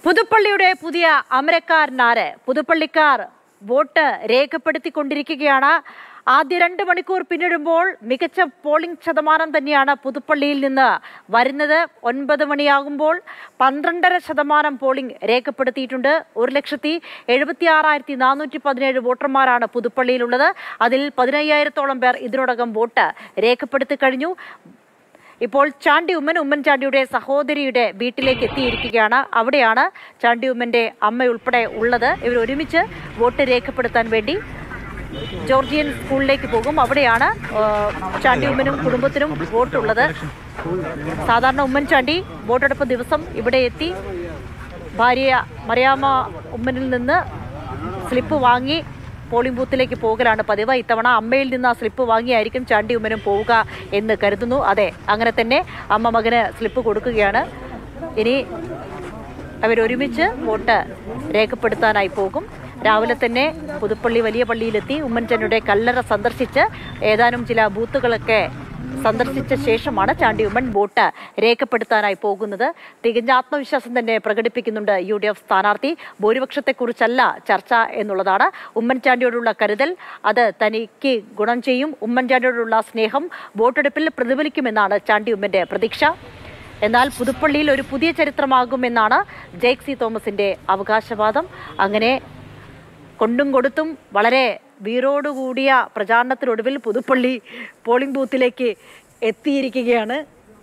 പുതുപ്പള്ളിയുടെ പുതിയ അമരക്കാരനാര് പുതുപ്പള്ളിക്കാർ വോട്ട് രേഖപ്പെടുത്തിക്കൊണ്ടിരിക്കുകയാണ് ആദ്യ രണ്ട് മണിക്കൂർ പിന്നിടുമ്പോൾ മികച്ച പോളിംഗ് ശതമാനം തന്നെയാണ് പുതുപ്പള്ളിയിൽ നിന്ന് വരുന്നത് ഒൻപത് മണിയാകുമ്പോൾ പന്ത്രണ്ടര ശതമാനം പോളിംഗ് രേഖപ്പെടുത്തിയിട്ടുണ്ട് ഒരു ലക്ഷത്തി എഴുപത്തി ആറായിരത്തി നാനൂറ്റി പതിനേഴ് വോട്ടർമാരാണ് പുതുപ്പള്ളിയിലുള്ളത് അതിൽ പതിനയ്യായിരത്തോളം പേർ ഇതിനോടകം വോട്ട് രേഖപ്പെടുത്തി കഴിഞ്ഞു ഇപ്പോൾ ചാണ്ടി ഉമ്മൻ ഉമ്മൻചാണ്ടിയുടെ സഹോദരിയുടെ വീട്ടിലേക്ക് എത്തിയിരിക്കുകയാണ് അവിടെയാണ് ചാണ്ടി ഉമ്മന്റെ അമ്മ ഉൾപ്പെടെ ഉള്ളത് ഇവർ ഒരുമിച്ച് വോട്ട് രേഖപ്പെടുത്താൻ വേണ്ടി ജോർജിയൻ സ്കൂളിലേക്ക് പോകും അവിടെയാണ് ആ, ചാണ്ടി ഉമ്മനും കുടുംബത്തിനും വോട്ടുള്ളത് സാധാരണ ഉമ്മൻചാണ്ടി വോട്ടെടുപ്പ് ദിവസം ഇവിടെ എത്തി ഭാര്യ മറിയാമ്മ ഉമ്മനിൽ നിന്ന് സ്ലിപ്പ് വാങ്ങി പോളിംഗ് ബൂത്തിലേക്ക് പോകലാണ് പതിവ് ഇത്തവണ അമ്മയിൽ നിന്ന് ആ സ്ലിപ്പ് വാങ്ങിയായിരിക്കും ചാണ്ടി ഉമ്മനും പോവുക എന്ന് കരുതുന്നു അതെ അങ്ങനെ തന്നെ അമ്മ മകന് സ്ലിപ്പ് കൊടുക്കുകയാണ് ഇനി അവരൊരുമിച്ച് വോട്ട് രേഖപ്പെടുത്താനായി പോകും രാവിലെ തന്നെ പുതുപ്പള്ളി വലിയ പള്ളിയിലെത്തി ഉമ്മൻചാണ്ടിയുടെ കല്ലറ സന്ദർശിച്ച് ഏതാനും ചില ബൂത്തുകളൊക്കെ സന്ദർശിച്ച ശേഷമാണ് ചാണ്ടി ഉമ്മൻ വോട്ട് രേഖപ്പെടുത്താനായി പോകുന്നത് തികഞ്ഞ ആത്മവിശ്വാസം തന്നെ പ്രകടിപ്പിക്കുന്നുണ്ട് യു ഡി എഫ് സ്ഥാനാർത്ഥി ഭൂരിപക്ഷത്തെക്കുറിച്ചല്ല ചർച്ച എന്നുള്ളതാണ് ഉമ്മൻചാണ്ടിയോടുള്ള കരുതൽ അത് തനിക്ക് ഗുണം ചെയ്യും ഉമ്മൻചാണ്ടിയോടുള്ള സ്നേഹം വോട്ടെടുപ്പിൽ പ്രതിഫലിക്കുമെന്നാണ് ചാണ്ടി ഉമ്മന്റെ പ്രതീക്ഷ എന്നാൽ പുതുപ്പള്ളിയിൽ ഒരു പുതിയ ചരിത്രമാകുമെന്നാണ് ജേക്ക് സി തോമസിന്റെ അവകാശവാദം അങ്ങനെ കൊണ്ടും കൊടുത്തും വളരെ വീരോടുകൂടിയ പ്രചാരണത്തിനൊടുവിൽ പുതുപ്പള്ളി പോളിംഗ് ബൂത്തിലേക്ക് എത്തിയിരിക്കുകയാണ്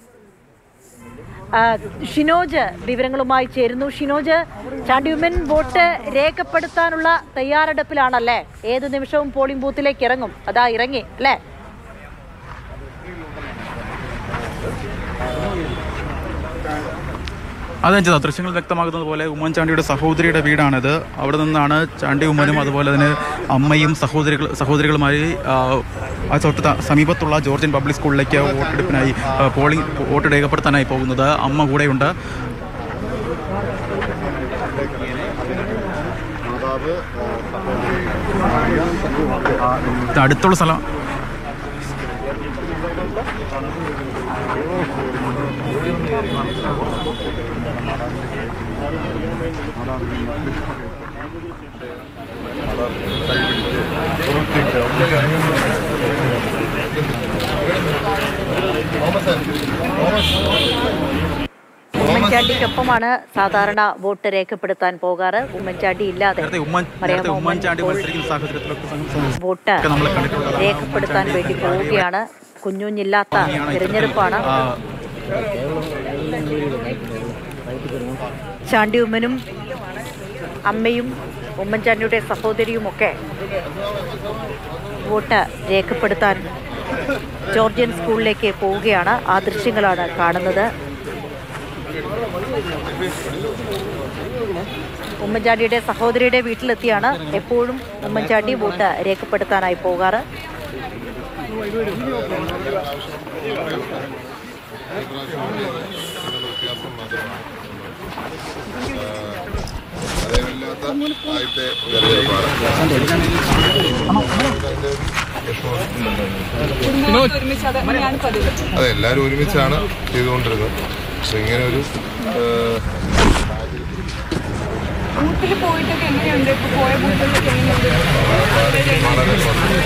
ആ, ഷിനോജ് വിവരങ്ങളുമായി ചേരുന്നു ഷിനോജ് ചാണ്ടിയുമ്മൻ വോട്ട് രേഖപ്പെടുത്താനുള്ള തയ്യാറെടുപ്പിലാണല്ലേ ഏത് നിമിഷവും പോളിംഗ് ബൂത്തിലേക്ക് ഇറങ്ങും അതാ ഇറങ്ങി അല്ലേ അതെനിക്ക് ദൃശ്യങ്ങൾ വ്യക്തമാകുന്നത് പോലെ ഉമ്മൻചാണ്ടിയുടെ സഹോദരിയുടെ വീടാണിത് അവിടെ നിന്നാണ് ചാണ്ടി ഉമ്മനും അതുപോലെ തന്നെ അമ്മയും സഹോദരികൾ സഹോദരികളുമായി ആ, ആ തൊട്ട് ത- സമീപത്തുള്ള ജോർജിയൻ പബ്ലിക് സ്കൂളിലേക്ക് വോട്ടെടുപ്പിനായി ആ, പോളിംഗ് വോട്ട് രേഖപ്പെടുത്താനായി പോകുന്നത് അമ്മ കൂടെയുണ്ട് ഇത് അടുത്തുള്ള സ്ഥലം ഉമ്മൻചാണ്ടിക്കൊപ്പമാണ് സാധാരണ വോട്ട് രേഖപ്പെടുത്താൻ പോകാറ് ഉമ്മൻചാണ്ടി ഇല്ലാതെ നേരത്തെ ഉമ്മൻ മറിയാമ്മ നേരത്തെ ഉമ്മൻ ഉമ്മൻചാണ്ടി ഇപ്പോൾ മത്സരിക്കുന്ന സാഹചര്യത്തിലൊക്കെ സം- സം- വോട്ട് ഒക്കെ നമ്മൾ കണ്ടിട്ടുള്ളതാണ്. രേഖപ്പെടുത്താൻ വേണ്ടി പോവുകയാണ് കുഞ്ഞുഞ്ഞില്ലാത്ത തിരഞ്ഞെടുപ്പാണ് ആ, ചാണ്ടി ഉമ്മനും അമ്മയും ഉമ്മൻചാണ്ടിയുടെ സഹോദരിയുമൊക്കെ വോട്ട് രേഖപ്പെടുത്താൻ ജോർജിയൻ സ്കൂളിലേക്ക് പോവുകയാണ് ആ ദൃശ്യങ്ങളാണ് കാണുന്നത് ഉമ്മൻചാണ്ടിയുടെ സഹോദരിയുടെ വീട്ടിലെത്തിയാണ് എപ്പോഴും ഉമ്മൻചാണ്ടി വോട്ട് രേഖപ്പെടുത്താനായി പോകാറ് അതേമില്ലാത്ത ആദ്യത്തെ തെരഞ്ഞെടുപ്പാണ് അതെ എല്ലാവരും ഒരുമിച്ചാണ് ചെയ്തുകൊണ്ടിരുന്നത് പക്ഷെ ഇങ്ങനെ ഒരു ഏഹ്, ബൂത്തിൽ പോയിട്ടൊക്കെ എങ്ങനെയുണ്ട് ഇപ്പൊ പോയ ബൂത്തിലൊക്കെ എങ്ങനെയുണ്ട് വളരെ വളരെ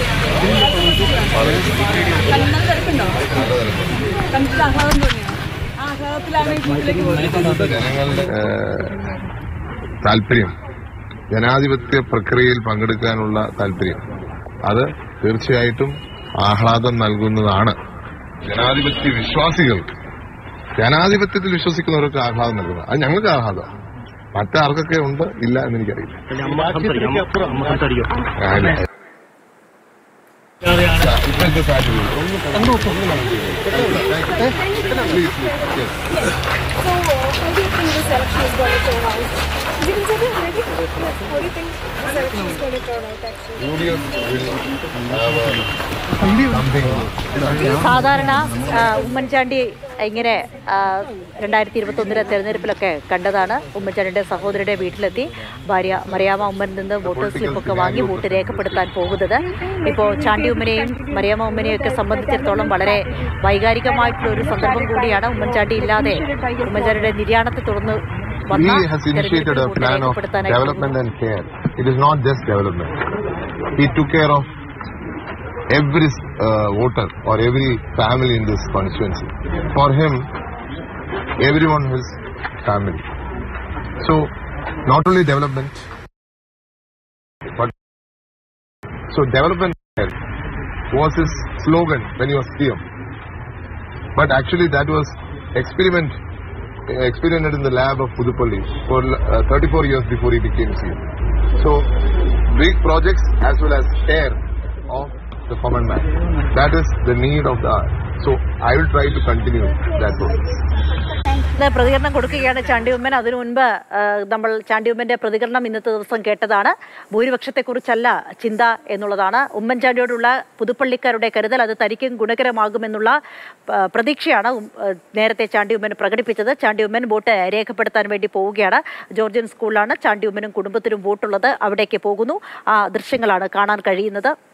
കണ്ണൽ തിരക്കുണ്ടോ നല്ല തിരക്കുണ്ട് കണ്ടിട്ട് ആഹ്ലാദം തോന്നിയോ ആ ആഹ്ലാദത്തിലാണ് ഈ ബൂത്തിലേക്ക് പോയത് ജനങ്ങളുടെ ഏഹ്, താല്പര്യം ജനാധിപത്യ പ്രക്രിയയിൽ പങ്കെടുക്കാനുള്ള താല്പര്യം അത് തീർച്ചയായിട്ടും ആഹ്ലാദം നൽകുന്നതാണ് ജനാധിപത്യ വിശ്വാസികൾക്ക് ജനാധിപത്യത്തിൽ വിശ്വസിക്കുന്നവർക്ക് ആഹ്ലാദം നൽകുന്നത് അത് ഞങ്ങൾക്ക് ആഹ്ലാദം മറ്റാർക്കൊക്കെ ഉണ്ട് ഇല്ല എന്ന് എനിക്കറിയില്ല ആ, ഇപ്പോഴത്തെ സാഹചര്യം So, how do you think the selection is going to turn out? You can say it already. How do you think the selection is going to turn out actually? UDF will have a something സാധാരണ ആ, ഉമ്മൻചാണ്ടി ഇങ്ങനെ രണ്ടായിരത്തി ഇരുപത്തൊന്നിലെ തെരഞ്ഞെടുപ്പിലൊക്കെ കണ്ടതാണ് ഉമ്മൻചാണ്ടിയുടെ സഹോദരിയുടെ വീട്ടിലെത്തി ഭാര്യ മറിയാമ്മ ഉമ്മനിൽ നിന്ന് വോട്ട് സ്ലിപ്പൊക്കെ വാങ്ങി വോട്ട് രേഖപ്പെടുത്താൻ പോകുന്നത് ഇപ്പോൾ ചാണ്ടി ഉമ്മനെയും മറിയാമ്മ ഉമ്മനെയും ഒക്കെ സംബന്ധിച്ചിടത്തോളം വളരെ വൈകാരികമായിട്ടുള്ള ഒരു സന്ദർഭം കൂടിയാണ് ഉമ്മൻചാണ്ടി ഇല്ലാതെ ഉമ്മൻചാണ്ടിയുടെ നിര്യാണത്തെ തുടർന്ന് വന്ന he has initiated a തെരഞ്ഞെടുപ്പിൽ plan of രേഖപ്പെടുത്താനായി development and care. It is not just development. He took care of every uh, voter or every family in this constituency. For him, everyone is family. So, not only development, but so development was his slogan when he was PM. But actually, that was experiment experimented in the lab of Pudupalli for uh, 34 years before he became CM. So, big projects as well as care of the common man. That is the need of the hour. So, I will try to continue that process. ഇത് പ്രതികരണം കൊടുക്കുകയാണ് ചാണ്ടിയുമ്മൻ അതിനു മുൻപ് ആ, നമ്മൾ ചാണ്ടിയുമ്മന്റെ പ്രതികരണം ഇന്നത്തെ ദിവസം കേട്ടതാണ് ഭൂരിപക്ഷത്തെക്കുറിച്ചല്ല ചിന്ത എന്നുള്ളതാണ് ഉമ്മൻചാണ്ടിയോടുള്ള പുതുപ്പള്ളിക്കാരുടെ കരുതൽ അത് തനിക്കും ഗുണകരമാകുമെന്നുള്ള ആ, പ്രതീക്ഷയാണ് ഉം, ആ, നേരത്തെ ചാണ്ടിയുമ്മൻ പ്രകടിപ്പിച്ചത് ചാണ്ടിയുമ്മൻ വോട്ട് രേഖപ്പെടുത്താൻ വേണ്ടി പോവുകയാണ് ജോർജിയൻ സ്കൂളിലാണ് ചാണ്ടിയുമ്മനും കുടുംബത്തിനും വോട്ടുള്ളത് അവിടേക്ക് പോകുന്നു ആ ദൃശ്യങ്ങളാണ് കാണാൻ കഴിയുന്നത്